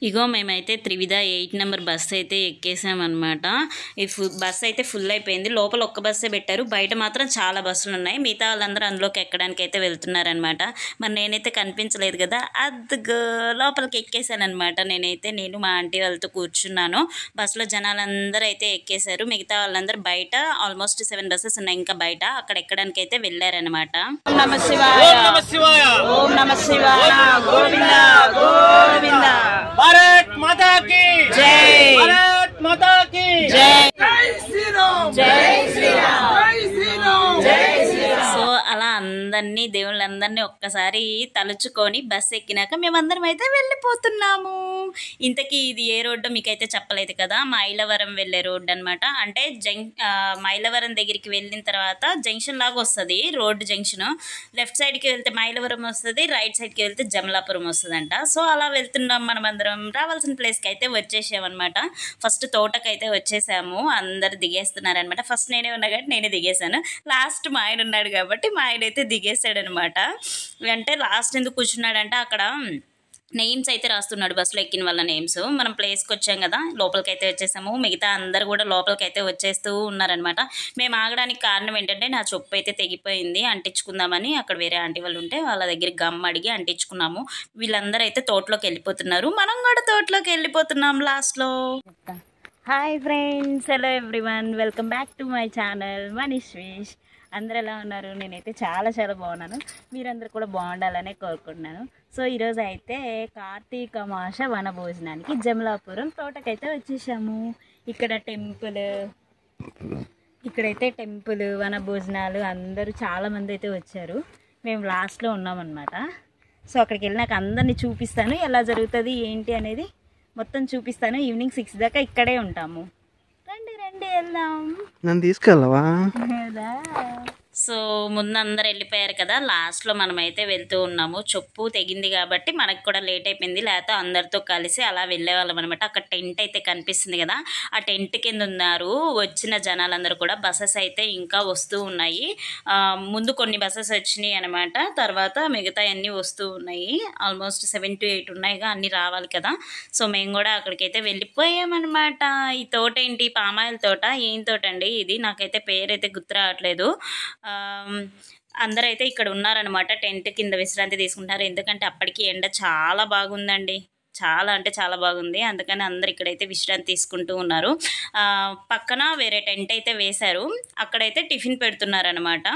ఇగో మేమైతే త్రివిధ eight number bus అయితే ఎక్కేసామన్నమాట ఈ ఫు బస్ అయితే ఫుల్ అయిపోయింది లోపల ఒక్క బస్సే పెట్టారు బయట మాత్రం చాలా బస్సులు ఉన్నాయి మిగతా వాళ్ళందరూ అందులోకి ఎక్కడానికి అయితే వెళ్తున్నారనమాట మరి నేనైతే కనిపించలేదు కదా అద్దుగో లోపలికి ఎక్కేసానమాట నేనైతే నేను మా ఆంటీ వాళ్ళతో కూర్చున్నాను బస్సులో జనాలందరూ అయితే ఎక్కేశారు మిగతా వాళ్ళందరూ బయట ఆల్మోస్ట్ సెవెన్ బస్సెస్ ఉన్నాయి ఇంకా బయట అక్కడ ఎక్కడానికి అయితే వెళ్ళారనమాట ఓం నమ శివాయ నమ శివాయ ఓం నమ శివాయ గోవింద గోవింద భారత్ మాతా కి జై భారత్ మాతా కి జై సో అలా అందరినీ దేవుళ్ళందరినీ ఒక్కసారి తలుచుకొని బస్ ఎక్కినాక మేమందరం అయితే వెళ్ళిపోతున్నాము ఇంతకీ ఇది ఏ రోడ్డు మీకైతే చెప్పలేదు కదా మైలవరం వెళ్ళే రోడ్డు అనమాట అంటే జంక్ ఆ, మైలవరం దగ్గరికి వెళ్ళిన తర్వాత జంక్షన్ లాగా వస్తుంది రోడ్డు జంక్షన్ లెఫ్ట్ సైడ్కి వెళ్తే మైలవరం వస్తుంది రైట్ సైడ్కి వెళ్తే జమలాపురం వస్తుందంట సో అలా వెళ్తున్నాం మనం అందరం రావాల్సిన ప్లేస్కి అయితే వచ్చేసామన్నమాట ఫస్ట్ తోటకైతే వచ్చేసాము అందరు దిగేస్తున్నారనమాట ఫస్ట్ నేనే ఉన్నా కాబట్టి నేనే దిగేశాను లాస్ట్ మా ఆయన ఉన్నాడు కాబట్టి మా ఆయన అయితే దిగేశాడు అనమాట అంటే లాస్ట్ ఎందుకు కూర్చున్నాడంటే అక్కడ నేమ్స్ అయితే రాస్తున్నాడు బస్సులో ఎక్కిన వాళ్ళ నేమ్స్ మనం ప్లేస్కి వచ్చాం కదా లోపలికి అయితే వచ్చేసాము మిగతా అందరు కూడా లోపలికి అయితే వచ్చేస్తూ ఉన్నారనమాట మేము ఆగడానికి కారణం ఏంటంటే నా చొప్పు అయితే తెగిపోయింది అంటించుకుందామని అక్కడ వేరే ఆంటీ వాళ్ళు ఉంటే వాళ్ళ దగ్గర గమ్ అడిగి అంటించుకున్నాము వీళ్ళందరూ అయితే తోటలోకి వెళ్ళిపోతున్నారు మనం కూడా తోటలోకి వెళ్ళిపోతున్నాం లాస్ట్లో hi friends hello everyone welcome back to my channel Manish wish అందరు ఎలా ఉన్నారు నేనైతే చాలా చాలా బాగున్నాను మీరందరూ కూడా బాగుండాలనే కోరుకుంటున్నాను సో ఈరోజు అయితే కార్తీక మాస వన భోజనానికి జమలాపురం తోటకైతే వచ్చేసాము ఇక్కడ టెంపుల్ ఇక్కడైతే టెంపుల్ వన భోజనాలు అందరూ చాలా మంది అయితే వచ్చారు మేము లాస్ట్లో ఉన్నామన్నమాట సో అక్కడికి వెళ్ళినాక అందరినీ చూపిస్తాను ఎలా జరుగుతుంది ఏంటి అనేది మొత్తం చూపిస్తాను ఈవినింగ్ సిక్స్ దాకా ఇక్కడే ఉంటాము రండి రండి వెళ్దాం నన్ను తీసుకెళ్ళవా సో ముందు అందరు వెళ్ళిపోయారు కదా లాస్ట్లో మనం అయితే వెళ్తూ ఉన్నాము చొప్పు తెగింది కాబట్టి మనకు కూడా లేట్ అయిపోయింది లేకపోతే అందరితో కలిసి అలా వెళ్ళేవాళ్ళం అనమాట అక్కడ టెంట్ అయితే కనిపిస్తుంది కదా ఆ టెంట్ కింద ఉన్నారు వచ్చిన జనాలందరూ కూడా బస్సెస్ అయితే ఇంకా వస్తూ ఉన్నాయి ఆ, ముందు కొన్ని బస్సెస్ వచ్చినాయి అనమాట తర్వాత మిగతా అన్నీ వస్తూ ఉన్నాయి ఆల్మోస్ట్ సెవెన్ టు ఎయిట్ ఉన్నాయిగా అన్నీ రావాలి కదా సో మేము కూడా అక్కడికైతే వెళ్ళిపోయామన్నమాట ఈ తోట ఏంటి పామాయిల తోట ఏం తోట అండి ఇది నాకైతే పేరైతే గుర్తు రావట్లేదు ఆమ్, అందరైతే ఇక్కడ ఉన్నారనమాట టెంట్ కింద విశ్రాంతి తీసుకుంటారు ఎందుకంటే అప్పటికి ఎండ చాలా బాగుందండి చాలా అంటే చాలా బాగుంది అందుకని అందరు ఇక్కడైతే విశ్రాంతి తీసుకుంటూ ఉన్నారు ఆ, పక్కన వేరే టెంట్ అయితే వేశారు అక్కడైతే టిఫిన్ పెడుతున్నారనమాట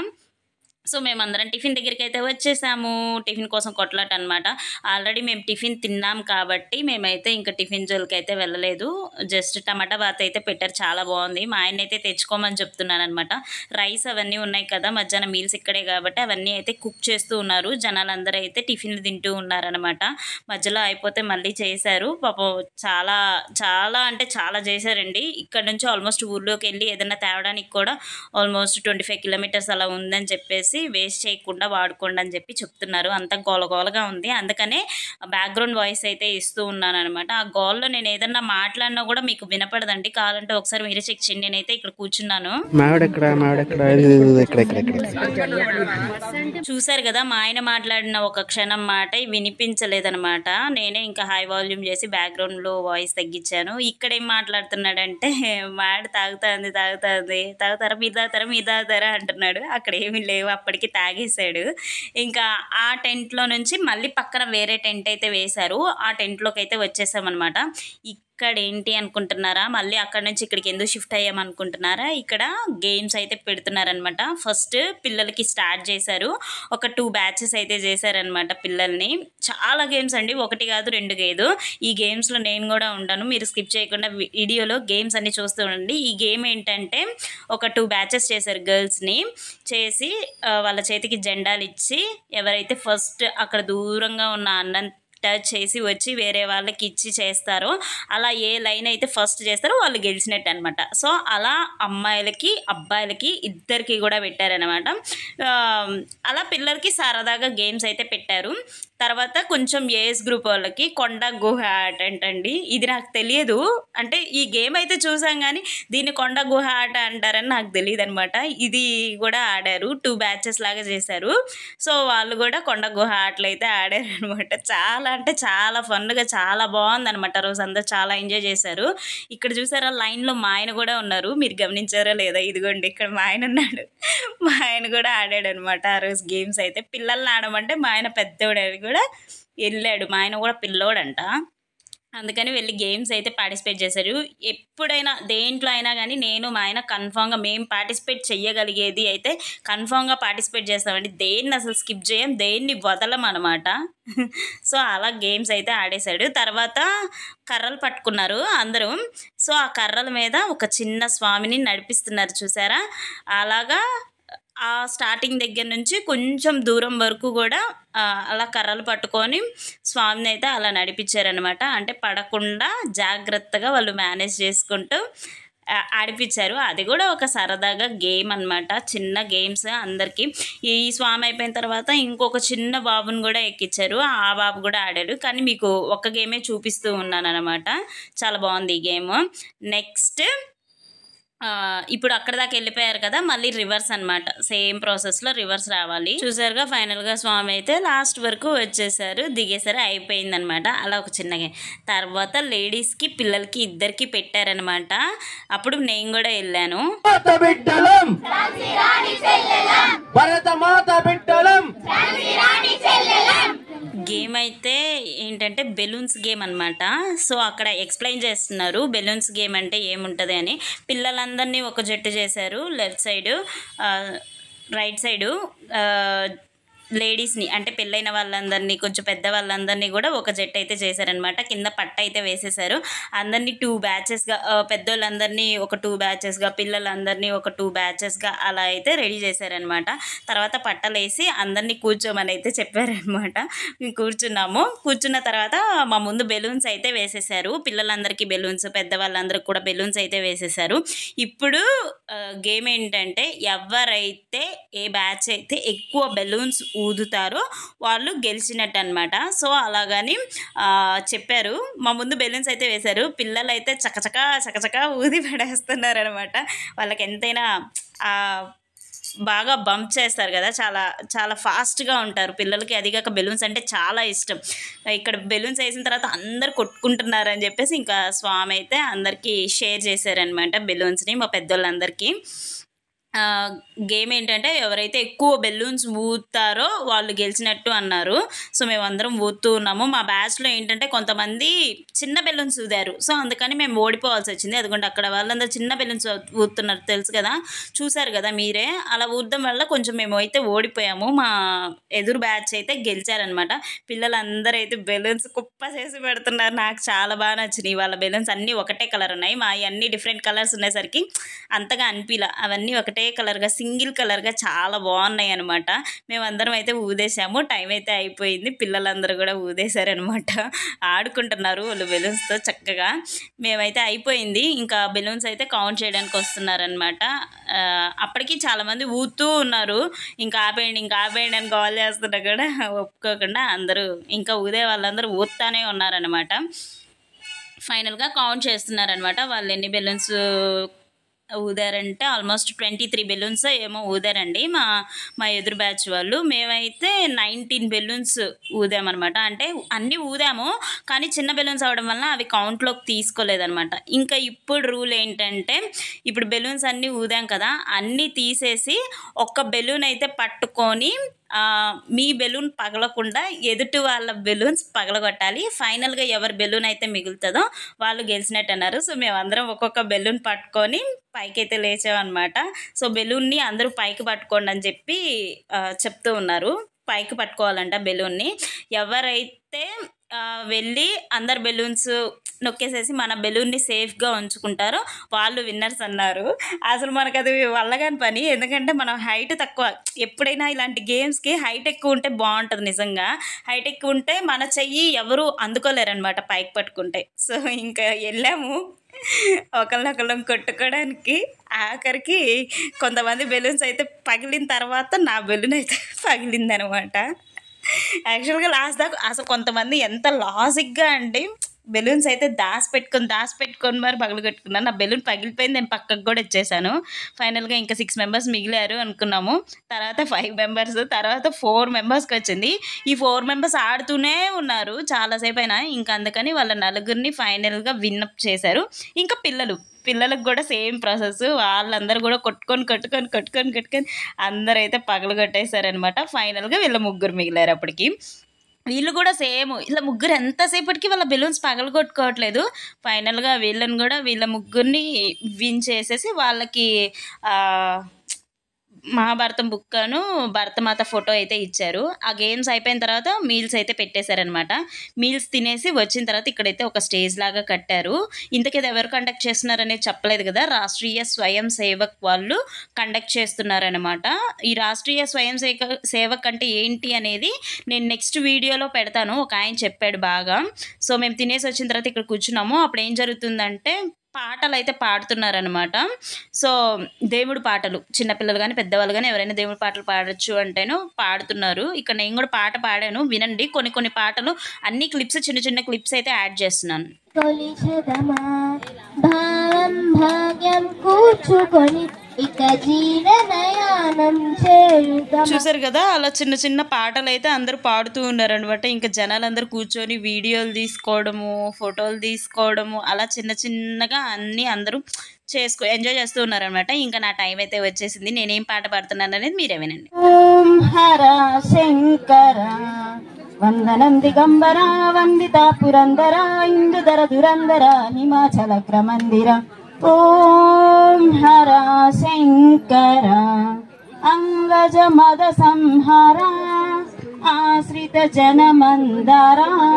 సో మేమందరం టిఫిన్ దగ్గరికి అయితే వచ్చేసాము టిఫిన్ కోసం కొట్లాట అనమాట ఆల్రెడీ మేము టిఫిన్ తిన్నాం కాబట్టి మేమైతే ఇంకా టిఫిన్ జోలికి అయితే వెళ్ళలేదు జస్ట్ టమాటా బాత్ అయితే పెట్టారు చాలా బాగుంది మా ఆయన అయితే తెచ్చుకోమని చెప్తున్నాను అనమాట రైస్ అవన్నీ ఉన్నాయి కదా మధ్యాహ్నం మీల్స్ ఇక్కడే కాబట్టి అవన్నీ అయితే కుక్ చేస్తూ ఉన్నారు జనాలందరూ అయితే టిఫిన్లు తింటూ ఉన్నారనమాట మధ్యలో అయిపోతే మళ్ళీ చేశారు పాపం చాలా చాలా అంటే చాలా చేశారండి ఇక్కడ నుంచి ఆల్మోస్ట్ ఊర్లోకి వెళ్ళి ఏదైనా తేవడానికి కూడా ఆల్మోస్ట్ ట్వంటీ ఫైవ్ కిలోమీటర్స్ అలా ఉందని చెప్పేసి వేస్ట్ చేయకుండా వాడుకోండి అని చెప్పి చెప్తున్నారు అంత గోలగోలగా ఉంది అందుకనే బ్యాక్గ్రౌండ్ వాయిస్ అయితే ఇస్తూ ఉన్నాను అనమాట ఆ గోల్లో నేను ఏదన్నా మాట్లాడినా కూడా మీకు వినపడదండి కావాలంటే ఒకసారి మీరే చెక్ చేయండి నేనైతే ఇక్కడ కూర్చున్నాను మావిడెక్కడ మావిడెక్కడ ఇది, ఇది, ఇది, ఇక్కడ ఇక్కడ ఇక్కడ చూశారు కదా మా ఆయన మాట్లాడిన ఒక క్షణం మాట వినిపించలేదనమాట నేనే ఇంకా హై వాల్యూమ్ చేసి బ్యాక్గ్రౌండ్లో వాయిస్ తగ్గించాను ఇక్కడ ఏం మాట్లాడుతున్నాడంటే మాడ తాగుతుంది తాగుతుంది తాగుతారా మీరు తాగుతారా మీరు తాగుతారా అంటున్నాడు అక్కడ ఏమీ లేవు అప్పటికి తాగేశాడు ఇంకా ఆ టెంట్లో నుంచి మళ్ళీ పక్కన వేరే టెంట్ అయితే వేశారు ఆ టెంట్లోకి అయితే వచ్చేసామన్నమాట ఇక్కడ ఏంటి అనుకుంటున్నారా మళ్ళీ అక్కడ నుంచి ఇక్కడికి ఎందుకు షిఫ్ట్ అయ్యామనుకుంటున్నారా ఇక్కడ గేమ్స్ అయితే పెడుతున్నారనమాట ఫస్ట్ పిల్లలకి స్టార్ట్ చేశారు ఒక టూ బ్యాచెస్ అయితే చేశారనమాట పిల్లల్ని చాలా గేమ్స్ అండి ఒకటి కాదు రెండు కాదు ఈ గేమ్స్లో నేను కూడా ఉంటాను మీరు స్కిప్ చేయకుండా వి- వీడియోలో గేమ్స్ అన్ని చూస్తూ ఉండండి ఈ గేమ్ ఏంటంటే ఒక టూ బ్యాచెస్ చేశారు గర్ల్స్ని చేసి ఆ, వాళ్ళ చేతికి జెండాలు ఇచ్చి ఎవరైతే ఫస్ట్ అక్కడ దూరంగా ఉన్న అన్నం టచ్ చేసి వచ్చి వేరే వాళ్ళకి ఇచ్చి చేస్తారో అలా ఏ లైన్ అయితే ఫస్ట్ చేస్తారో వాళ్ళు గెలిచినట్టు అనమాట సో అలా అమ్మాయిలకి అబ్బాయిలకి ఇద్దరికి కూడా పెట్టారనమాట ఆ, అలా పిల్లలకి సరదాగా గేమ్స్ అయితే పెట్టారు తర్వాత కొంచెం ఏజ్ గ్రూప్ వాళ్ళకి కొండ గుహ ఆట అంటండి ఇది నాకు తెలియదు అంటే ఈ గేమ్ అయితే చూసాం కానీ దీన్ని కొండ గుహ ఆట అంటారని నాకు తెలియదు అనమాట ఇది కూడా ఆడారు టూ బ్యాచెస్ లాగా చేశారు సో వాళ్ళు కూడా కొండ గుహ ఆటలు అయితే ఆడారు అనమాట చాలా అంటే చాలా ఫన్గా చాలా బాగుందన్నమాట ఆ రోజు అందరూ చాలా ఎంజాయ్ చేశారు ఇక్కడ చూసారా లైన్లో మా ఆయన కూడా ఉన్నారు మీరు గమనించారా లేదా ఇదిగోండి ఇక్కడ మా ఆయన ఉన్నాడు మా ఆయన కూడా ఆడాడు అనమాట ఆ రోజు గేమ్స్ అయితే పిల్లల్ని ఆడమంటే మా ఆయన పెద్దోడు కూడా వెళ్ళాడు మా ఆయన కూడా పిల్లోడంట అందుకని వెళ్ళి గేమ్స్ అయితే పార్టిసిపేట్ చేశారు ఎప్పుడైనా దేంట్లో అయినా కానీ నేను మా ఆయన కన్ఫామ్గా మేము పార్టిసిపేట్ చెయ్యగలిగేది అయితే కన్ఫామ్గా పార్టిసిపేట్ చేస్తామండి దేన్ని అసలు స్కిప్ చేయం దేన్ని వదలం అనమాట సో అలా గేమ్స్ అయితే ఆడేశాడు తర్వాత కర్రలు పట్టుకున్నారు అందరూ సో ఆ కర్రల మీద ఒక చిన్న స్వామిని నడిపిస్తున్నారు చూసారా అలాగా ఆ స్టార్టింగ్ దగ్గర నుంచి కొంచెం దూరం వరకు కూడా ఆ, అలా కర్రలు పట్టుకొని స్వామిని అయితే అలా నడిపించారనమాట అంటే పడకుండా జాగ్రత్తగా వాళ్ళు మేనేజ్ చేసుకుంటూ ఆ, ఆడిపించారు అది కూడా ఒక సరదాగా గేమ్ అన్నమాట చిన్న గేమ్స్ అందరికీ ఈ స్వామి అయిపోయిన తర్వాత ఇంకొక చిన్న బాబుని కూడా ఎక్కించారు ఆ బాబు కూడా ఆడాడు కానీ మీకు ఒక గేమే చూపిస్తూ ఉన్నాను అనమాట చాలా బాగుంది ఈ గేమ్ నెక్స్ట్ ఆ, ఇప్పుడు అక్కడ దాకా వెళ్ళిపోయారు కదా మళ్ళీ రివర్స్ అన్నమాట సేమ్ ప్రాసెస్ లో రివర్స్ రావాలి చూసారుగా ఫైనల్ గా స్వామి అయితే లాస్ట్ వరకు వచ్చేసారు దిగేసారు అయిపోయింది అనమాట అలా ఒక చిన్న game. తర్వాత లేడీస్ కి పిల్లలకి ఇద్దరికి పెట్టారనమాట అప్పుడు నేను కూడా వెళ్ళాను మాత బిడ్డలం భరత మాత బిడ్డలం గేమ్ అయితే ఏంటంటే బెలూన్స్ గేమ్ అనమాట సో అక్కడ ఎక్స్ప్లెయిన్ చేస్తున్నారు బెలూన్స్ గేమ్ అంటే ఏముంటుంది అని పిల్లలందరినీ ఒక జట్టు చేశారు లెఫ్ట్ సైడు రైట్ సైడు లేడీస్ని అంటే పెళ్ళైన వాళ్ళందరినీ కొంచెం పెద్ద వాళ్ళందరినీ కూడా ఒక జట్టు అయితే చేశారనమాట కింద పట్ట అయితే వేసేసారు అందరినీ టూ బ్యాచెస్గా పెద్దోళ్ళందరినీ ఒక టూ బ్యాచెస్గా పిల్లలందరినీ ఒక టూ బ్యాచెస్గా అలా అయితే రెడీ చేశారనమాట తర్వాత పట్టలేసి అందరినీ కూర్చోమని అయితే చెప్పారనమాట మేము కూర్చున్నాము కూర్చున్న తర్వాత మా ముందు బెలూన్స్ అయితే వేసేసారు పిల్లలందరికీ బెలూన్స్ పెద్దవాళ్ళందరికీ కూడా బెలూన్స్ అయితే వేసేసారు ఇప్పుడు గేమ్ ఏంటంటే ఎవరైతే ఏ బ్యాచ్ అయితే ఎక్కువ బెలూన్స్ ఊదుతారో వాళ్ళు గెలిచినట్టు అనమాట సో అలాగని ఆ, చెప్పారు మా ముందు బెలూన్స్ అయితే వేశారు పిల్లలు అయితే చకచక చకచక ఊది పడేస్తున్నారు అనమాట వాళ్ళకి ఎంతైనా ఆ, బాగా బంప్ చేస్తారు కదా చాలా చాలా ఫాస్ట్గా ఉంటారు పిల్లలకి అదిగాక బెలూన్స్ అంటే చాలా ఇష్టం ఇక్కడ బెలూన్స్ వేసిన తర్వాత అందరు కొట్టుకుంటున్నారు అని చెప్పేసి ఇంకా స్వామి అయితే అందరికీ షేర్ చేశారనమాట బెలూన్స్ని మా పెద్దోళ్ళందరికీ ఆ, గేమ్ ఏంటంటే ఎవరైతే ఎక్కువ బెలూన్స్ ఊతారో వాళ్ళు గెలిచినట్టు అన్నారు సో మేమందరం ఊతూ ఉన్నాము మా బ్యాచ్లో ఏంటంటే కొంతమంది చిన్న బెలూన్స్ ఊదారు సో అందుకని మేము ఓడిపోవాల్సి వచ్చింది అదిగోండి అక్కడ వాళ్ళందరూ చిన్న బెలూన్స్ ఊతున్నారు తెలుసు కదా చూసారు కదా మీరే అలా ఊదడం వల్ల కొంచెం మేము అయితే ఓడిపోయాము మా ఎదురు బ్యాచ్ అయితే గెలిచారనమాట పిల్లలందరూ అయితే బెలూన్స్ కుప్ప చేసి పెడుతున్నారు నాకు చాలా బాగా నచ్చినాయి వాళ్ళ బెలూన్స్ అన్నీ ఒకటే కలర్ ఉన్నాయి మా అన్ని డిఫరెంట్ కలర్స్ ఉండేసరికి అంతగా అనిపిలా అవన్నీ ఒకటే కలర్గా సింగిల్ కలర్గా చాలా బాగున్నాయి అనమాట మేమందరం అయితే ఊదేశాము టైం అయితే అయిపోయింది పిల్లలందరూ కూడా ఊదేశారనమాట ఆడుకుంటున్నారు వాళ్ళు బెలూన్స్తో చక్కగా మేమైతే అయిపోయింది ఇంకా బెలూన్స్ అయితే కౌంట్ చేయడానికి వస్తున్నారనమాట ఆ, అప్పటికి చాలామంది ఊతూ ఉన్నారు ఇంకా ఆపేయండి ఇంకా ఆపేయండి అని కాల్ చేస్తున్నా కూడా ఒప్పుకోకుండా అందరూ ఇంకా ఊదే వాళ్ళందరూ ఊతానే ఉన్నారనమాట ఫైనల్గా కౌంట్ చేస్తున్నారనమాట వాళ్ళు ఎన్ని బెలూన్స్ ఊదారంటే ఆల్మోస్ట్ ట్వంటీ త్రీ బెలూన్స్ ఏమో ఊదారండి మా మా ఎదురు బ్యాచ్ వాళ్ళు మేమైతే నైన్టీన్ బెలూన్స్ ఊదామన్నమాట అంటే అన్నీ ఊదాము కానీ చిన్న బెలూన్స్ అవడం వల్ల అవి కౌంట్లోకి తీసుకోలేదన్నమాట ఇంకా ఇప్పుడు రూల్ ఏంటంటే ఇప్పుడు బెలూన్స్ అన్నీ ఊదాం కదా అన్నీ తీసేసి ఒక్క బెలూన్ అయితే పట్టుకొని ఆ, మీ బెలూన్ పగలకుండా ఎదుటి వాళ్ళ బెలూన్స్ పగలగొట్టాలి ఫైనల్గా ఎవరి బెలూన్ అయితే మిగులుతుందో వాళ్ళు గెలిచినట్టు అన్నారు సో మేమందరం ఒక్కొక్క బెలూన్ పట్టుకొని పైకి అయితే లేచామన్నమాట సో బెలూన్ని అందరూ పైకి పట్టుకోండి అని చెప్పి ఆ, చెప్తూ ఉన్నారు పైకి పట్టుకోవాలంట బెలూన్ని ఎవరైతే ఆ, వెళ్ళి అందరు బెలూన్స్ నొక్కేసేసి మన బెలూన్ని సేఫ్గా ఉంచుకుంటారో వాళ్ళు విన్నర్స్ అన్నారు అసలు మనకు అది వల్లగాని పని ఎందుకంటే మనం హైట్ తక్కువ ఎప్పుడైనా ఇలాంటి గేమ్స్కి హైట్ ఎక్కువ ఉంటే బాగుంటుంది నిజంగా హైట్ ఎక్కువ ఉంటే మన చెయ్యి ఎవరు అందుకోలేరనమాట పైకి పట్టుకుంటే సో ఇంకా వెళ్ళాము ఒకళ్ళొకళ్ళం కొట్టుకోవడానికి ఆఖరికి కొంతమంది బెలూన్స్ అయితే పగిలిన తర్వాత నా బెలూన్ అయితే పగిలిందనమాట యాక్చువల్గా లాస్ట్ దాకా అసలు కొంతమంది ఎంత లాజిక్గా అంటే బెలూన్స్ అయితే దాసి పెట్టుకొని దాసి పెట్టుకొని మరి పగలు కట్టుకున్నాను నా బెలూన్ పగిలిపోయింది నేను పక్కకు కూడా ఇచ్చేసాను ఫైనల్గా ఇంకా సిక్స్ మెంబర్స్ మిగిలారు అనుకున్నాము తర్వాత ఫైవ్ మెంబర్స్ తర్వాత ఫోర్ మెంబర్స్కి వచ్చింది ఈ ఫోర్ మెంబర్స్ ఆడుతూనే ఉన్నారు చాలాసేపు అయినా ఇంకా అందుకని వాళ్ళ నలుగురిని ఫైనల్గా విన్నప్ చేశారు ఇంకా పిల్లలు పిల్లలకు కూడా సేమ్ ప్రాసెస్ వాళ్ళందరూ కూడా కొట్టుకొని కొట్టుకొని కొట్టుకొని కొట్టుకొని అందరూ అయితే పగలు కొట్టేశారనమాట ఫైనల్గా వీళ్ళ ముగ్గురు మిగిలారు అప్పటికి వీళ్ళు కూడా సేమ్ ఇలా ముగ్గురు ఎంతసేపటికి వాళ్ళ బెలూన్స్ పగలు కొట్టుకోవట్లేదు ఫైనల్గా వీళ్ళని కూడా వీళ్ళ ముగ్గురిని విన్ చేసేసి వాళ్ళకి ఆ, మహాభారతం బుక్కను భరతమాత ఫోటో అయితే ఇచ్చారు ఆ గేమ్స్ అయిపోయిన తర్వాత మీల్స్ అయితే పెట్టేశారనమాట మీల్స్ తినేసి వచ్చిన తర్వాత ఇక్కడైతే ఒక స్టేజ్ లాగా కట్టారు ఇంతకేది ఎవరు కండక్ట్ చేస్తున్నారనేది చెప్పలేదు కదా రాష్ట్రీయ స్వయం సేవక్ వాళ్ళు కండక్ట్ చేస్తున్నారనమాట ఈ రాష్ట్రీయ స్వయం సేవక సేవక్ అంటే ఏంటి అనేది నేను నెక్స్ట్ వీడియోలో పెడతాను ఒక ఆయన చెప్పాడు బాగా సో మేము తినేసి వచ్చిన తర్వాత ఇక్కడ కూర్చున్నాము అప్పుడు ఏం జరుగుతుందంటే పాటలు అయితే పాడుతున్నారనమాట సో దేవుడు పాటలు చిన్నపిల్లలు కానీ పెద్దవాళ్ళు కానీ ఎవరైనా దేవుడి పాటలు పాడొచ్చు అంటేను పాడుతున్నారు ఇక్కడ నేను కూడా పాట పాడాను వినండి కొన్ని కొన్ని పాటలు అన్ని క్లిప్స్ చిన్న చిన్న క్లిప్స్ అయితే యాడ్ చేస్తున్నాను కొలిచెదమా భావం భాగ్యం కూర్చుకొని ఇక జీవనయానం చేయుదమా చూసారు కదా అలా చిన్న చిన్న పాటలు అయితే అందరూ పాడుతూ ఉన్నారు అనమాట ఇంకా జనాలు అందరూ కూర్చొని వీడియోలు తీసుకోవడము ఫోటోలు తీసుకోవడము అలా చిన్న చిన్నగా అన్నీ అందరూ చేసుకో ఎంజాయ్ చేస్తూ ఉన్నారనమాట ఇంకా నా టైం అయితే వచ్చేసింది నేనేం పాట పాడుతున్నాను అనేది మీరే వినండి ఓం హర శంకర వందనం దిగంబర వందిత పురందర ఇందుధర దురందర హిమాచల క్రమందిర ఓం హర శంకర అంగజ మద సంహార ఆశ్రిత జనమందర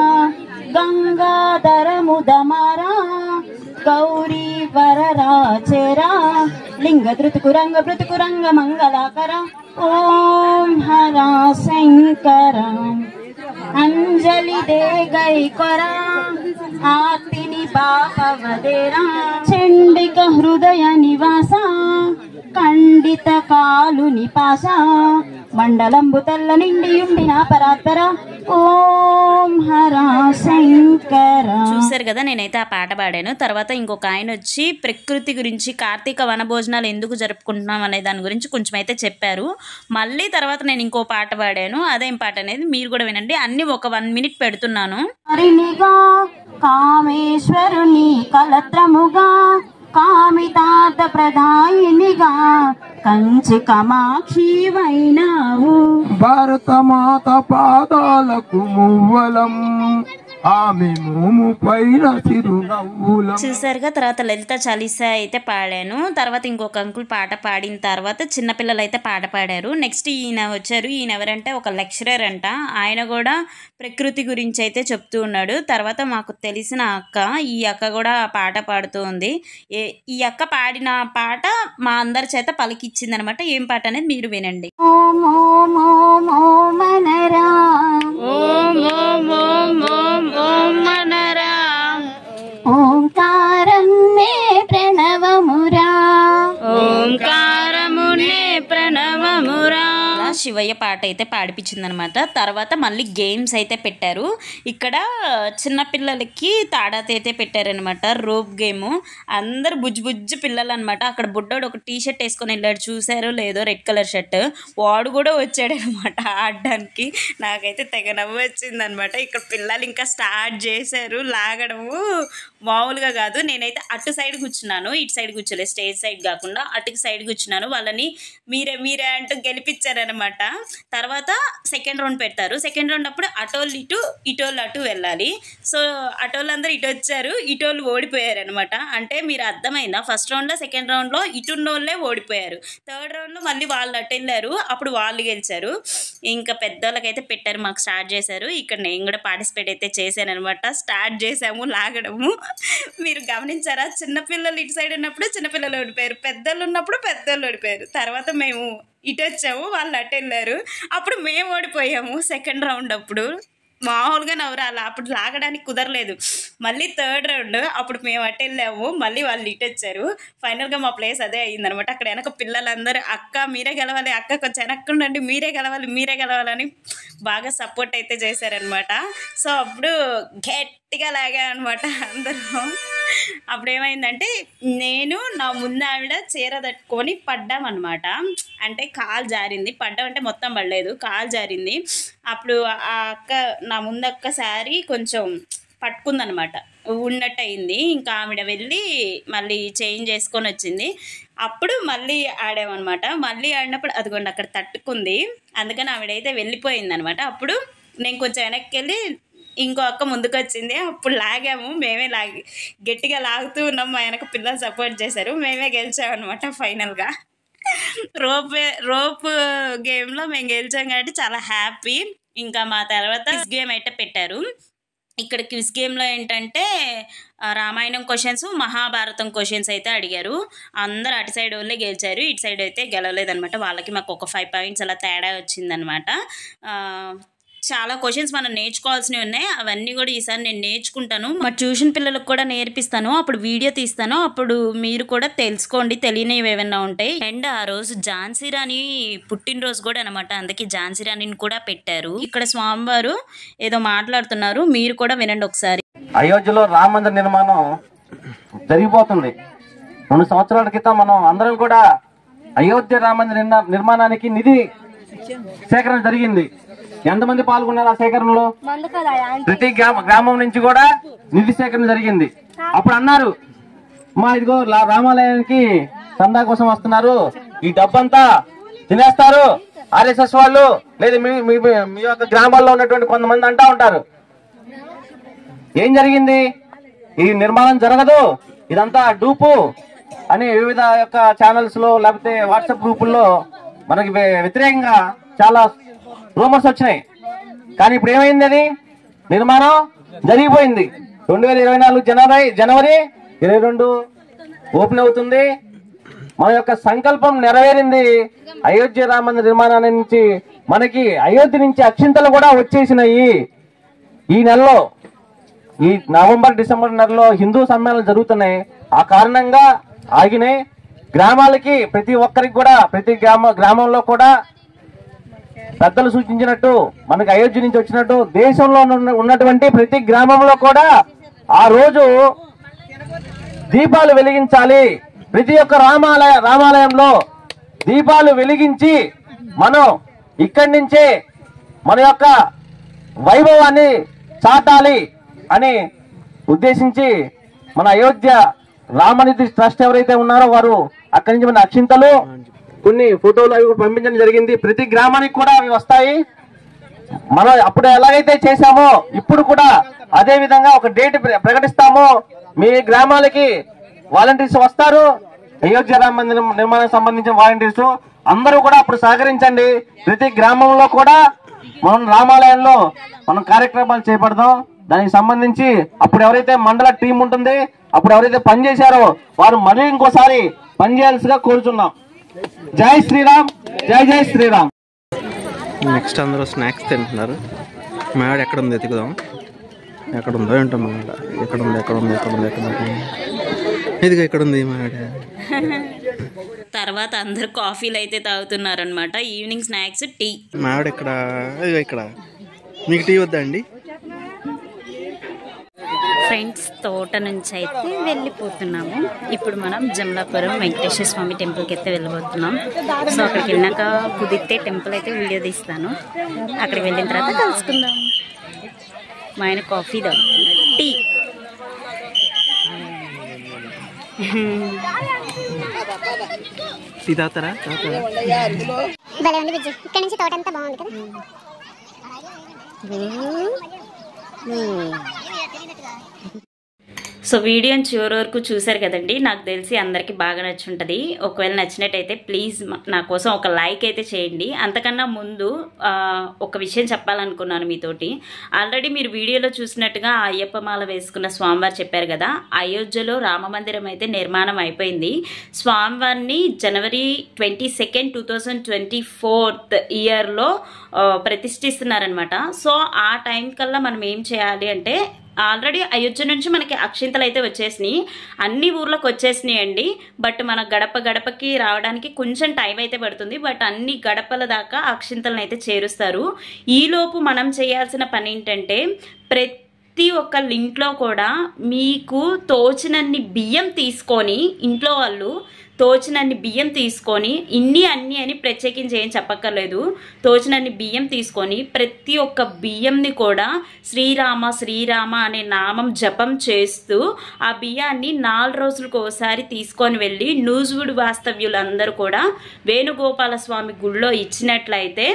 గంగాధర ముదమారా గౌరీ వరరాచరా లింగ ధృతుకురంగ భృతుకురంగ మంగళాకర ఓం హర శంకర అంజలి దే గై కొరా ఆర్తిని పాపవదేరా చండిక హృదయ నివాస ఖండిత కాలు నిపాస మండలంబు తెల్ల నిండి ఉండిన పరాత్పర ఓం హర శంకర చూశారు కదా నేనైతే ఆ పాట పాడాను తర్వాత ఇంకొక ఆయన వచ్చి ప్రకృతి గురించి కార్తీక వనభోజనాలు ఎందుకు జరుపుకుంటున్నాం అనే దాని గురించి కొంచెం అయితే చెప్పారు మళ్ళీ తర్వాత నేను ఇంకో పాట పాడాను అదేం పాట అనేది మీరు కూడా వినండి అన్ని ఒక వన్ మినిట్ పెడుతున్నాను హరినిగా కామేశ్వరుని కలత్రముగా కామితార్థ ప్రదాయినిగా కంచి కమాక్షి వైనావు భారత మాత పాదాలకు మువ్వలం ఆమె మోము పైన చిరునవ్వులం చూసారుగా తర్వాత లలిత చాలీసా అయితే పాడాను తర్వాత ఇంకొక అంకుల్ పాట పాడిన తర్వాత చిన్నపిల్లలు అయితే పాట పాడారు నెక్స్ట్ ఈయన వచ్చారు ఈయన ఎవరంటే ఒక లెక్చరర్ అంట ఆయన కూడా ప్రకృతి గురించి అయితే చెప్తూ ఉన్నాడు తర్వాత మాకు తెలిసిన అక్క ఈ అక్క కూడా పాట పాడుతూ ఉంది ఏ ఈ అక్క పాడిన పాట మా అందరి చేత పలికిచ్చింది అనమాట ఏం పాట అనేది మీరు వినండి ఓం ఓం ఓం ఓం మనరా ఓం ఓం ఓం ఓం ఓం మనరా ఓంకారం మే ప్రణవమురా ఓంకారమునే ప్రణవమురా శివయ్య పాట అయితే పాడిపించింది అనమాట తర్వాత మళ్ళీ గేమ్స్ అయితే పెట్టారు ఇక్కడ చిన్నపిల్లలకి తాడాత అయితే పెట్టారనమాట రోప్ గేమ్ అందరు బుజ్జు బుజ్జు పిల్లలు అనమాట అక్కడ బుడ్డోడు ఒక టీ షర్ట్ వేసుకొని వెళ్ళాడు చూసారో లేదో రెడ్ కలర్ షర్ట్ వాడు కూడా వచ్చాడు అనమాట ఆడడానికి నాకైతే తెగ నవ్వు వచ్చింది అనమాట ఇక్కడ పిల్లలు ఇంకా స్టార్ట్ చేశారు లాగడము మామూలుగా కాదు నేనైతే అటు సైడ్ కూర్చున్నాను ఇటు సైడ్ కూర్చోలేదు స్టేజ్ సైడ్ కాకుండా అటుకి సైడ్ కూర్చున్నాను వాళ్ళని మీరే మీరే అంటూ గెలిపించారనమాట తర్వాత సెకండ్ రౌండ్ పెడతారు సెకండ్ రౌండ్ అప్పుడు అటోళ్ళు ఇటు ఇటోళ్ళు అటు వెళ్ళాలి సో అటోళ్ళు అందరూ ఇటు వచ్చారు ఇటోళ్ళు ఓడిపోయారు అనమాట అంటే మీరు అర్థమైందా ఫస్ట్ రౌండ్లో సెకండ్ రౌండ్లో ఇటున్న వాళ్ళే ఓడిపోయారు థర్డ్ రౌండ్లో మళ్ళీ వాళ్ళు అటు వెళ్ళారు అప్పుడు వాళ్ళు గెలిచారు ఇంకా పెద్దోళ్ళకైతే పెట్టారు మాకు స్టార్ట్ చేశారు ఇక్కడ నేను కూడా పార్టిసిపేట్ అయితే చేశాను అనమాట స్టార్ట్ చేసాము లాగడము మీరు గమనించారా చిన్నపిల్లలు ఇటు సైడ్ ఉన్నప్పుడు చిన్నపిల్లలు ఓడిపోయారు పెద్దోళ్ళు ఉన్నప్పుడు పెద్దోళ్ళు ఓడిపోయారు తర్వాత మేము ఇటు వచ్చాము వాళ్ళు అటు వెళ్ళారు అప్పుడు మేము ఓడిపోయాము సెకండ్ రౌండ్ అప్పుడు మామూలుగా నవ్వురాలి అప్పుడు లాగడానికి కుదరలేదు మళ్ళీ థర్డ్ రౌండ్ అప్పుడు మేము అటు వెళ్ళాము మళ్ళీ వాళ్ళు ఇటు వచ్చారు ఫైనల్గా మా ప్లేస్ అదే అయ్యిందనమాట అక్కడ వెనక పిల్లలందరూ అక్క మీరే గెలవాలి అక్క కొంచెం వెనక్కి ఉండండి మీరే గెలవాలి మీరే గెలవాలని బాగా సపోర్ట్ అయితే చేశారనమాట సో అప్పుడు గట్టిగా లాగా అనమాట అందరూ అప్పుడు ఏమైందంటే నేను నా ముందు ఆవిడ చీర తట్టుకొని పడ్డామన్నమాట అంటే కాలు జారింది పడ్డాం అంటే మొత్తం పడలేదు కాలు జారింది అప్పుడు ఆ అక్క నా ముందు అక్క శారీ కొంచెం పట్టుకుందనమాట ఉన్నట్టు అయింది ఇంకా ఆవిడ వెళ్ళి మళ్ళీ చేంజ్ చేసుకొని వచ్చింది అప్పుడు మళ్ళీ ఆడామన్నమాట మళ్ళీ ఆడినప్పుడు అదిగోండి అక్కడ తట్టుకుంది అందుకని ఆవిడైతే వెళ్ళిపోయింది అనమాట అప్పుడు నేను కొంచెం వెనక్కి వెళ్ళి ఇంకో అక్క ముందుకు వచ్చింది అప్పుడు లాగాము మేమే లాగి గట్టిగా లాగుతూ ఉన్నాం మా వెనక పిల్లలు సపోర్ట్ చేశారు మేమే గెలిచామన్నమాట ఫైనల్గా రోప్ రోప్ గేమ్లో మేము గెలిచాం కాబట్టి చాలా హ్యాపీ ఇంకా మా తర్వాత క్విజ్ గేమ్ అయితే పెట్టారు ఇక్కడ క్విజ్ గేమ్లో ఏంటంటే ఆ, రామాయణం క్వశ్చన్స్ మహాభారతం క్వశ్చన్స్ అయితే అడిగారు అందరు అటు సైడ్ వాళ్ళే గెలిచారు ఇటు సైడ్ అయితే గెలవలేదనమాట వాళ్ళకి మాకు ఒక ఫైవ్ పాయింట్స్ అలా తేడా వచ్చిందనమాట ఆ, చాలా క్వశ్చన్స్ మనం నేర్చుకోవాల్సినవి ఉన్నాయి అవన్నీ కూడా ఈసారి నేను నేర్చుకుంటాను మా ట్యూషన్ పిల్లలకు కూడా నేర్పిస్తాను అప్పుడు వీడియో తీస్తాను అప్పుడు మీరు కూడా తెలుసుకోండి తెలియనివి ఏమైనా ఉంటాయి అండ్ ఆ రోజు ఝాన్సీ రాణి పుట్టినరోజు కూడా అనమాట అందుకే ఝాన్సీ రాణిని కూడా పెట్టారు ఇక్కడ స్వామివారు ఏదో మాట్లాడుతున్నారు మీరు కూడా వినండి ఒకసారి అయోధ్యలో రామ మందిర నిర్మాణం జరిగిపోతుంది రెండు సంవత్సరాల క్రితం మనం అందరం కూడా అయోధ్య రామ మందిర నిర్మా- నిర్మాణానికి నిధి సేకరణ జరిగింది ఎంతమంది పాల్గొన్నారు ఆ సేకరణలో ప్రతి గ్రామ గ్రామం నుంచి కూడా నిధి సేకరణ జరిగింది అప్పుడు అన్నారు మా ఇదిగో లా- రామాలయానికి చందా కోసం వస్తున్నారు ఈ డబ్బంతా తినేస్తారు ఆర్ఎస్ఎస్ వాళ్ళు లేదా మీ మీ మీ యొక్క గ్రామాల్లో ఉన్నటువంటి కొంతమంది అంటా ఉంటారు ఏం జరిగింది ఈ నిర్మాణం జరగదు ఇదంతా డూపు అని వివిధ యొక్క ఛానల్స్ లో లేకపోతే వాట్సాప్ గ్రూపుల్లో మనకి వ్య- వ్యతిరేకంగా చాలా రూమర్స్ వచ్చినాయి కానీ ఇప్పుడు ఏమైంది అది నిర్మాణం జరిగిపోయింది రెండు వేల ఇరవై నాలుగు జనవరి జనవరి ఇరవై రెండు ఓపెన్ అవుతుంది మన యొక్క సంకల్పం నెరవేరింది అయోధ్య రామ మందిర నిర్మాణాన్ని నుంచి మనకి అయోధ్య నుంచి అక్షింతలు కూడా వచ్చేసినాయి ఈ నెలలో ఈ నవంబర్ డిసెంబర్ నెలలో హిందూ సమ్మేళనాలు జరుగుతున్నాయి ఆ కారణంగా ఆగినాయి గ్రామాలకి ప్రతి ఒక్కరికి కూడా ప్రతి గ్రామ గ్రామంలో కూడా పెద్దలు సూచించినట్టు మనకి అయోధ్య నుంచి వచ్చినట్టు దేశంలో ఉన్న- ఉన్నటువంటి ప్రతి గ్రామంలో కూడా ఆ రోజు దీపాలు వెలిగించాలి ప్రతి ఒక్క రామాలయ రామాలయంలో దీపాలు వెలిగించి మనం ఇక్కడి నుంచే మన యొక్క వైభవాన్ని చాటాలి అని ఉద్దేశించి మన అయోధ్య రామనిధి ట్రస్ట్ ఎవరైతే ఉన్నారో వారు అక్కడి నుంచి మన అక్షింతలు కొన్ని ఫోటోలు అవి కూడా పంపించడం జరిగింది ప్రతి గ్రామానికి కూడా అవి వస్తాయి మనం అప్పుడు ఎలాగైతే చేశామో ఇప్పుడు కూడా అదే విధంగా ఒక డేట్ ప్ర- ప్రకటిస్తామో మీ గ్రామాలకి వాలంటీర్స్ వస్తారు అయోధ్య రామ మందిర నిర్మాణానికి సంబంధించిన వాలంటీర్స్ అందరూ కూడా అప్పుడు సహకరించండి ప్రతి గ్రామంలో కూడా మనం రామాలయంలో మనం కార్యక్రమాలు చేపడదాం దానికి సంబంధించి అప్పుడు ఎవరైతే మండల టీం ఉంటుంది అప్పుడు ఎవరైతే పనిచేశారో వారు మళ్ళీ ఇంకోసారి పనిచేయాల్సిగా కోరుచున్నాం జై శ్రీరామ్ జై జై శ్రీరామ్ నెక్స్ట్ అందరూ స్నాక్స్ తింటున్నారు మేడ ఎక్కడ ఉంది ఎతుకుదాం ఎక్కడ ఉందో ఏంటో మేడ ఎక్కడ ఉంది ఎక్కడ ఉంది ఎక్కడ ఉంది ఎక్కడ ఉంది ఇదిగో ఇక్కడ ఉంది మేడ తర్వాత అందరు కాఫీలు అయితే తాగుతున్నారనమాట ఈవినింగ్ స్నాక్స్ టీ మేడ ఇక్కడ ఇదిగో ఇక్కడ మీకు టీ వద్దా అండి ఫ్రెండ్స్ తోట నుంచి అయితే వెళ్ళిపోతున్నాము ఇప్పుడు మనం జమలాపురం వెంకటేశ్వర స్వామి టెంపుల్కి అయితే వెళ్ళిపోతున్నాం సో అక్కడికి వెళ్ళినాక కుదిరితే టెంపుల్ అయితే వీడియో తీస్తాను అక్కడికి వెళ్ళిన తర్వాత కలుసుకుందాం మా ఆయన కాఫీ తాగుతున్నాడు టీ టీ తాగుతారా తాగుతారా భలే ఉంది బుజ్జి ఇక్కడ నుంచి తోట అంతా బాగుంది కదా సో వీడియోని చివరి వరకు చూశారు కదండి నాకు తెలిసి అందరికీ బాగా నచ్చుంటుంది ఒకవేళ నచ్చినట్టయితే ప్లీజ్ మ- నా కోసం ఒక లైక్ అయితే చేయండి అంతకన్నా ముందు ఆ, ఒక విషయం చెప్పాలనుకున్నాను మీతోటి ఆల్రెడీ మీరు వీడియోలో చూసినట్టుగా ఆ అయ్యప్ప మాల వేసుకున్న స్వామివారు చెప్పారు కదా అయోధ్యలో రామ మందిరం అయితే నిర్మాణం అయిపోయింది స్వామివారిని January twenty second two thousand twenty fourth ఇయర్లో ప్రతిష్ఠిస్తున్నారనమాట సో ఆ టైం కల్లా మనం ఏం చేయాలి అంటే ఆల్రెడీ అయోధ్య నుంచి మనకి అక్షింతలు అయితే వచ్చేసినాయి అన్ని ఊర్లకు వచ్చేసినాయి అండి బట్ మన గడప గడపకి రావడానికి కొంచెం టైం అయితే పడుతుంది బట్ అన్ని గడపల దాకా అక్షింతలను అయితే చేరుస్తారు ఈలోపు మనం చేయాల్సిన పని ఏంటంటే ప్రతి ఒక్క ఇంట్లో కూడా మీకు తోచినన్ని బియ్యం తీసుకొని ఇంట్లో వాళ్ళు తోచినన్ని బియ్యం తీసుకొని ఇన్ని అన్ని అని ప్రత్యేకించి ఏం చెప్పక్కర్లేదు తోచినన్ని బియ్యం తీసుకొని ప్రతి ఒక్క బియ్యంని కూడా శ్రీరామ శ్రీరామ అనే నామం జపం చేస్తూ ఆ బియ్యాన్ని నాలుగు రోజులకు ఒకసారి తీసుకొని వెళ్ళి నూజువుడు వాస్తవ్యులందరూ కూడా వేణుగోపాల స్వామి గుళ్ళో ఇచ్చినట్లయితే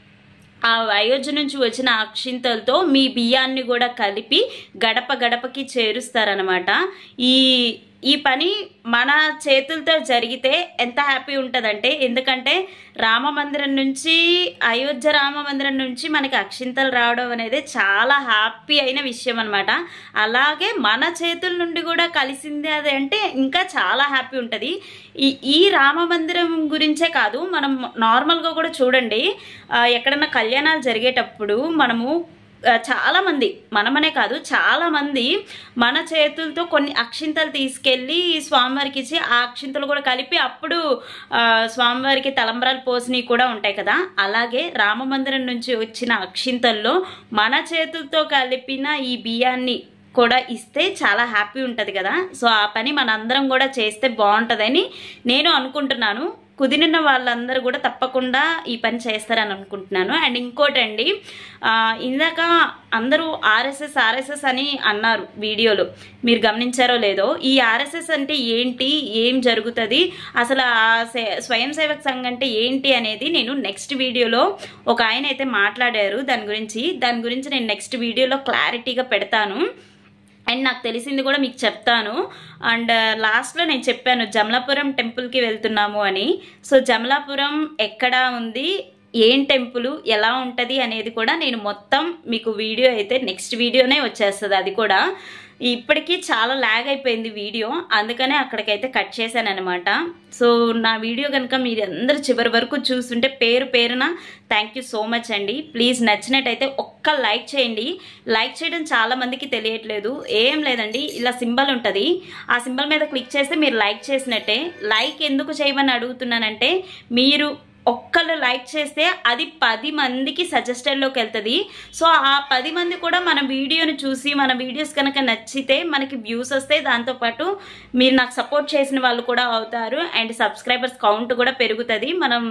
ఆ అయోధ్య నుంచి వచ్చిన అక్షింతలతో మీ బియ్యాన్ని కూడా కలిపి గడప గడపకి చేరుస్తారనమాట ఈ ఈ పని మన చేతులతో జరిగితే ఎంత హ్యాపీ ఉంటుందంటే ఎందుకంటే రామ మందిరం నుంచి అయోధ్య రామ మందిరం నుంచి మనకి అక్షింతలు రావడం అనేది చాలా హ్యాపీ అయిన విషయం అనమాట అలాగే మన చేతుల నుండి కూడా కలిసింది అది అంటే ఇంకా చాలా హ్యాపీ ఉంటుంది ఈ ఈ రామ మందిరం గురించే కాదు మనం నార్మల్గా కూడా చూడండి ఆ, ఎక్కడన్నా కళ్యాణాలు జరిగేటప్పుడు మనము ఆ, చాలా మంది మనమనే కాదు చాలా మంది మన చేతులతో కొన్ని అక్షింతలు తీసుకెళ్ళి స్వామివారికి ఇచ్చి ఆ అక్షింతలు కూడా కలిపి అప్పుడు ఆ, స్వామివారికి తలంబ్రాలు పోసినవి కూడా ఉంటాయి కదా అలాగే రామ మందిరం నుంచి వచ్చిన అక్షింతల్లో మన చేతులతో కలిపిన ఈ బియ్యాన్ని కూడా ఇస్తే చాలా హ్యాపీ ఉంటుంది కదా సో ఆ పని మనందరం కూడా చేస్తే బాగుంటుందని నేను అనుకుంటున్నాను కుదిరిన వాళ్ళందరూ కూడా తప్పకుండా ఈ పని చేస్తారని అనుకుంటున్నాను అండ్ ఇంకోటండి ఆ, ఇందాక అందరూ ఆర్ఎస్ఎస్ ఆర్ఎస్ఎస్ అని అన్నారు వీడియోలో మీరు గమనించారో లేదో ఈ ఆర్ఎస్ఎస్ అంటే ఏంటి ఏం జరుగుతుంది అసలు ఆ సే- స్వయం సేవక్ సంఘ్ అంటే ఏంటి అనేది నేను నెక్స్ట్ వీడియోలో ఒక ఆయన అయితే మాట్లాడారు దాని గురించి దాని గురించి నేను నెక్స్ట్ వీడియోలో క్లారిటీగా పెడతాను అండ్ నాకు తెలిసింది కూడా మీకు చెప్తాను అండ్ లాస్ట్లో నేను చెప్పాను జమలాపురం టెంపుల్కి వెళ్తున్నాము అని సో జమలాపురం ఎక్కడ ఉంది ఏం టెంపుల్ ఎలా ఉంటుంది అనేది కూడా నేను మొత్తం మీకు వీడియో అయితే నెక్స్ట్ వీడియోనే వచ్చేస్తుంది అది కూడా ఇప్పటికీ చాలా లాగ్ అయిపోయింది వీడియో అందుకనే అక్కడికైతే కట్ చేశాను అనమాట సో నా వీడియో కనుక మీరు అందరూ చివరి వరకు చూస్తుంటే పేరు పేరున థ్యాంక్ యూ సో మచ్ అండి ప్లీజ్ నచ్చినట్టయితే ఒక్క లైక్ చేయండి లైక్ చేయడం చాలా మందికి తెలియట్లేదు ఏం లేదండి ఇలా సింబల్ ఉంటుంది ఆ సింబల్ మీద క్లిక్ చేస్తే మీరు లైక్ చేసినట్టే లైక్ ఎందుకు చేయమని అడుగుతున్నానంటే మీరు ఒక్కళ్ళు లైక్ చేస్తే అది పది మందికి సజెస్టెడ్లోకి వెళ్తుంది సో ఆ పది మంది కూడా మన వీడియోని చూసి మన వీడియోస్ కనుక నచ్చితే మనకి వ్యూస్ వస్తాయి దాంతోపాటు మీరు నాకు సపోర్ట్ చేసిన వాళ్ళు కూడా అవుతారు అండ్ సబ్స్క్రైబర్స్ కౌంట్ కూడా పెరుగుతుంది మనం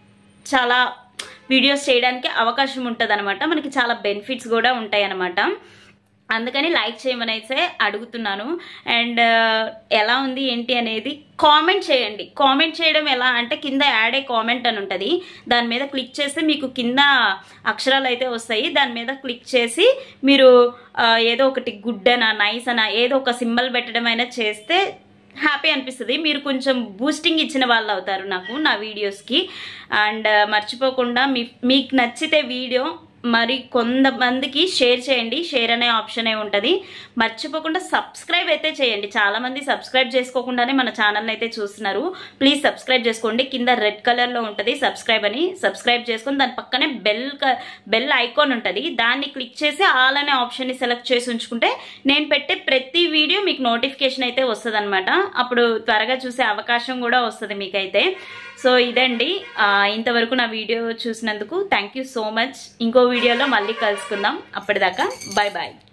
చాలా వీడియోస్ చేయడానికి అవకాశం ఉంటుంది అనమాట మనకి చాలా బెనిఫిట్స్ కూడా ఉంటాయి అనమాట అందుకని లైక్ చేయమని అయితే అడుగుతున్నాను అండ్ ఎలా ఉంది ఏంటి అనేది కామెంట్ చేయండి కామెంట్ చేయడం ఎలా అంటే కింద యాడ్ ఏ కామెంట్ అని ఉంటుంది దాని మీద క్లిక్ చేస్తే మీకు కింద అక్షరాలు అయితే వస్తాయి దాని మీద క్లిక్ చేసి మీరు ఆ, ఏదో ఒకటి గుడ్ అనా నైస్ అనా ఏదో ఒక సింబల్ పెట్టడం అయినా చేస్తే హ్యాపీ అనిపిస్తుంది మీరు కొంచెం బూస్టింగ్ ఇచ్చిన వాళ్ళు అవుతారు నాకు నా వీడియోస్కి అండ్ మర్చిపోకుండా మీ మీకు నచ్చితే వీడియో మరి కొంతమందికి షేర్ చేయండి షేర్ అనే ఆప్షనే ఉంటుంది మర్చిపోకుండా సబ్స్క్రైబ్ అయితే చేయండి చాలామంది సబ్స్క్రైబ్ చేసుకోకుండానే మన ఛానల్ అయితే చూస్తున్నారు ప్లీజ్ సబ్స్క్రైబ్ చేసుకోండి కింద రెడ్ కలర్లో ఉంటుంది సబ్స్క్రైబ్ అని సబ్స్క్రైబ్ చేసుకొని దాని పక్కనే బెల్ క- బెల్ ఐకాన్ ఉంటుంది దాన్ని క్లిక్ చేసి ఆల్ అనే ఆప్షన్ని సెలెక్ట్ చేసి ఉంచుకుంటే నేను పెట్టే ప్రతి వీడియో మీకు నోటిఫికేషన్ అయితే వస్తుంది అప్పుడు త్వరగా చూసే అవకాశం కూడా వస్తుంది మీకైతే సో ఇదండి ఆ, ఇంతవరకు నా వీడియో చూసినందుకు థ్యాంక్ యూ సో మచ్ ఇంకో వీడియోలో మళ్ళీ కలుసుకుందాం అప్పటిదాకా బాయ్ బాయ్